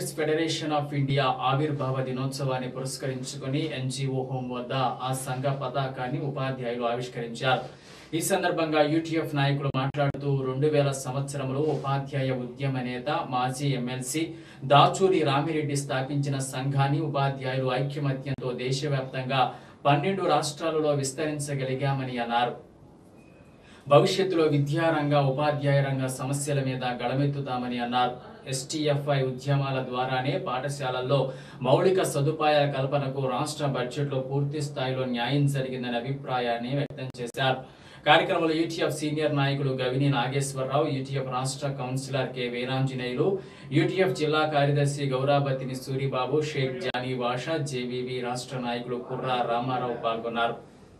teachers federation of India ఆవిర్భావ దినోత్సవాన్ని పురస్కరించుకొని ఎన్జిఓ హోం వద్ద ఆ సంఘ పతాకాన్ని ఉపాధ్యాయులు ఆవిష్కరించారు ఈ సందర్భంగా యూటీఎఫ్ నాయకులు మాట్లాడుతూ రెండు వేల సంవత్సరంలో ఉపాధ్యాయ ఉద్యమ నేత మాజీ ఎమ్మెల్సీ దాచూరి రామిరెడ్డి స్థాపించిన సంఘాన్ని ఉపాధ్యాయులు ఐక్యమత్యంతో దేశవ్యాప్తంగా పన్నెండు రాష్ట్రాలలో విస్తరించగలిగామని అన్నారు భవిష్యత్తులో విద్యారంగ ఉపాధ్యాయ రంగ సమస్యల మీద గళమెత్తుతామని అన్నారు ఎస్టీఎఫ్ఐ ఉద్యమాల ద్వారానే పాఠశాలల్లో మౌలిక సదుపాయాల కల్పనకు రాష్ట్ర బడ్జెట్లో పూర్తి స్థాయిలో న్యాయం జరిగిందనే అభిప్రాయాన్ని వ్యక్తం చేశారు కార్యక్రమంలో యూటీఎఫ్ సీనియర్ నాయకులు గవిని నాగేశ్వరరావు యూటీఎఫ్ రాష్ట్ర కౌన్సిలర్ కె వీరాంజనేయులు యూటీఎఫ్ జిల్లా కార్యదర్శి గౌరాబతిని సూరిబాబు షేక్ జానీ వాషా జేవీవి రాష్ట్ర నాయకులు కుర్రా రామారావు పాల్గొన్నారు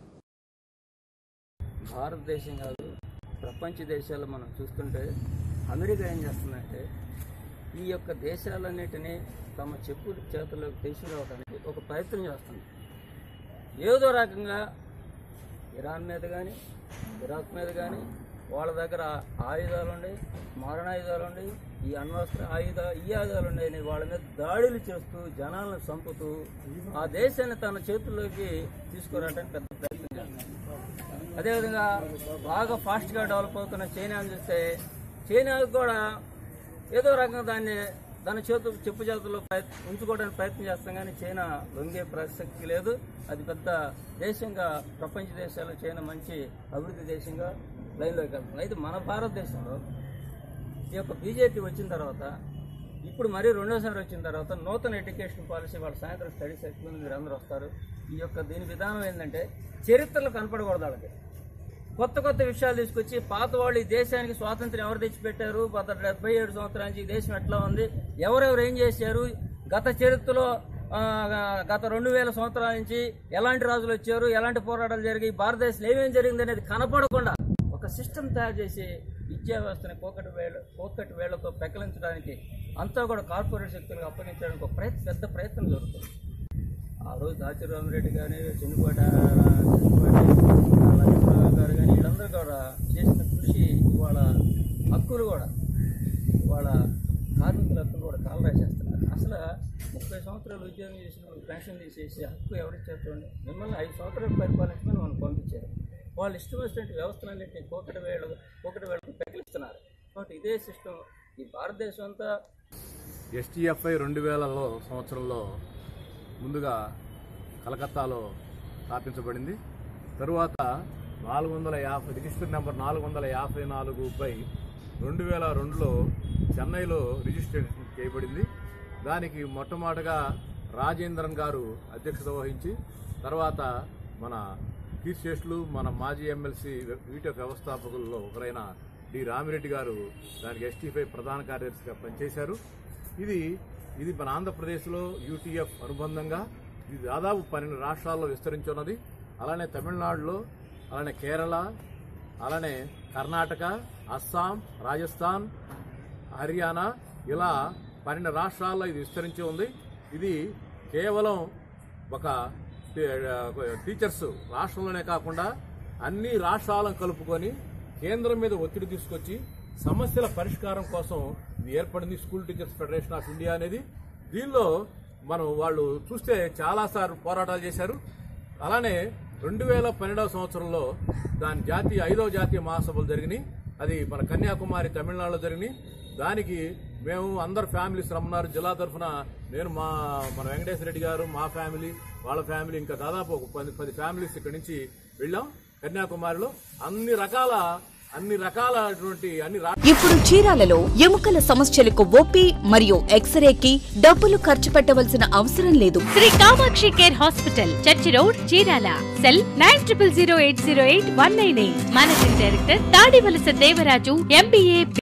భారతదేశం కాదు ప్రపంచ దేశాలు మనం చూస్తుంటే అమెరికా ఏం చేస్తుందంటే ఈ యొక్క దేశాలన్నిటినీ తమ చెప్పు చేతుల్లోకి తీసుకురావడానికి ఒక ప్రయత్నం చేస్తుంది ఏదో రకంగా ఇరాన్ మీద కానీ ఇరాక్ మీద కానీ వాళ్ళ దగ్గర ఆయుధాలు ఉండి మారణాయుధాలు ఉండి ఈ అణ్వస్త్ర ఆయుధ ఈ ఆయుధాలు ఉండేవి వాళ్ళ మీద దాడులు చేస్తూ జనాలను చంపుతూ ఆ దేశాన్ని తన చేతుల్లోకి తీసుకురావడానికి పెద్ద ప్రయత్నం చేస్తుంది అదేవిధంగా బాగా ఫాస్ట్గా డెవలప్ అవుతున్న చైనాని చూస్తే చైనాకు కూడా ఏదో రకంగా దాన్ని దాని చేతు చెప్పు చేతుల్లో ప్రయత్ ఉంచుకోవడానికి ప్రయత్నం చేస్తాం కానీ చైనా లొంగే ప్రసక్తి లేదు అది పెద్ద దేశంగా ప్రపంచ దేశాల్లో చైనా మంచి అభివృద్ధి దేశంగా లైన్లోకి వెళ్తుంది అయితే మన భారతదేశంలో ఈ యొక్క బీజేపీ వచ్చిన తర్వాత ఇప్పుడు మరీ రెండోసారి వచ్చిన తర్వాత నూతన ఎడ్యుకేషన్ పాలసీ వాళ్ళ సాయంత్రం స్టడీ సెక్షన్ మీరు అందరూ వస్తారు ఈ యొక్క దీని విధానం ఏంటంటే చరిత్రలో కనపడకూడదు వాళ్ళకి కొత్త కొత్త విషయాలు తీసుకొచ్చి పాత వాళ్ళు ఈ దేశానికి స్వాతంత్రం ఎవరు తెచ్చిపెట్టారు గత డెబ్బై ఏడు సంవత్సరాల నుంచి ఈ దేశం ఎట్లా ఉంది ఎవరెవరు ఏం చేశారు గత చరిత్రలో ఆ, గత రెండు వేల సంవత్సరాల నుంచి ఎలాంటి రాజులు వచ్చారు ఎలాంటి పోరాటాలు జరిగాయి భారతదేశంలో ఏమేం జరిగింది అనేది కనపడకుండా ఒక సిస్టమ్ తయారు చేసి విద్యా వ్యవస్థని కోకటి వేళ కోకటి వేళ్లతో పెకలించడానికి అంతా కూడా కార్పొరేట్ శక్తులకు అప్పగించడానికి ఒక ప్రయత్నం పెద్ద ప్రయత్నం జరుగుతుంది ఆ రోజు దాచిరి రామిరెడ్డి కానీ చెన్నుపాటి లక్ష్మణరావు గారు కానీ వీళ్ళందరూ కూడా చేసిన కృషి ఇవాళ హక్కులు కూడా ఇవాళ కార్మికుల హక్కులు కూడా కాలు రాసేస్తున్నారు అసలు ముప్పై సంవత్సరాలు ఉద్యోగం చేసిన వాళ్ళు పెన్షన్ తీసేసి హక్కు ఎవరిచ్చేస్తుంది మిమ్మల్ని ఐదు సంవత్సరాలు పరిపాలించమని మనం పంపించారు వాళ్ళు ఇష్టం వచ్చినట్టు వ్యవస్థలన్నింటినీ కోకటి వేళ కోకటి వేళకు పెకిలిస్తున్నారు కాబట్టి ఇదే సిస్టమ్ ఈ భారతదేశం అంతా ఎస్టీఎఫ్ఐ రెండు వేలలో సంవత్సరంలో ముందుగా కలకత్తాలో స్థాపించబడింది తరువాత నాలుగు వందల యాభై రిజిస్టర్ నెంబర్ నాలుగు వందల యాభై నాలుగు బై రెండు వేల రెండులో చెన్నైలో రిజిస్ట్రేషన్ చేయబడింది దానికి మొట్టమొదటగా రాజేంద్రన్ గారు అధ్యక్షత వహించి తర్వాత మన కీర్తిశేషులు మన మాజీ ఎమ్మెల్సీ వీటి వ్యవస్థాపకుల్లో ఒకరైన డి రామిరెడ్డి గారు దానికి ఎస్టీఫై ప్రధాన కార్యదర్శిగా పనిచేశారు ఇది ఇది మన ఆంధ్రప్రదేశ్లో యూటీఎఫ్ అనుబంధంగా ఇది దాదాపు పన్నెండు రాష్ట్రాల్లో విస్తరించున్నది అలానే తమిళనాడులో అలానే కేరళ అలానే కర్ణాటక అస్సాం రాజస్థాన్ హర్యానా ఇలా పన్నెండు రాష్ట్రాల్లో ఇది విస్తరించి ఉంది ఇది కేవలం ఒక టీ- టీచర్స్ రాష్ట్రంలోనే కాకుండా అన్ని రాష్ట్రాలను కలుపుకొని కేంద్రం మీద ఒత్తిడి తీసుకొచ్చి సమస్యల పరిష్కారం కోసం ఇది ఏర్పడింది school teachers federation of India అనేది దీనిలో మనం వాళ్ళు చూస్తే చాలాసార్లు పోరాటాలు చేశారు అలానే రెండు వేల పన్నెండవ సంవత్సరంలో దాని జాతీయ ఐదవ జాతీయ మహాసభలు జరిగినాయి అది మన కన్యాకుమారి తమిళనాడులో జరిగినాయి దానికి మేము అందరు ఫ్యామిలీస్ రమ్మన్నారు జిల్లా తరఫున నేను మా మన వెంకటేశ్వర రెడ్డి గారు మా ఫ్యామిలీ వాళ్ళ ఫ్యామిలీ ఇంకా దాదాపు ఒక పది పది ఫ్యామిలీస్ ఇక్కడి నుంచి వెళ్ళాం కన్యాకుమారిలో అన్ని రకాల అన్ని రకాలటువంటి అన్ని రా ఇప్పుడు చీరాలలో ఎముకల సమస్యలకు ఓపీ మరియు ఎక్స్రేకి డబ్బులు ఖర్చు పెట్టవలసిన అవసరం లేదు Shri Kamakshi care hospital church road Chirala cell nine triple zero eight zero eight one nine eight managing director Tadivalasa Devaraju MBA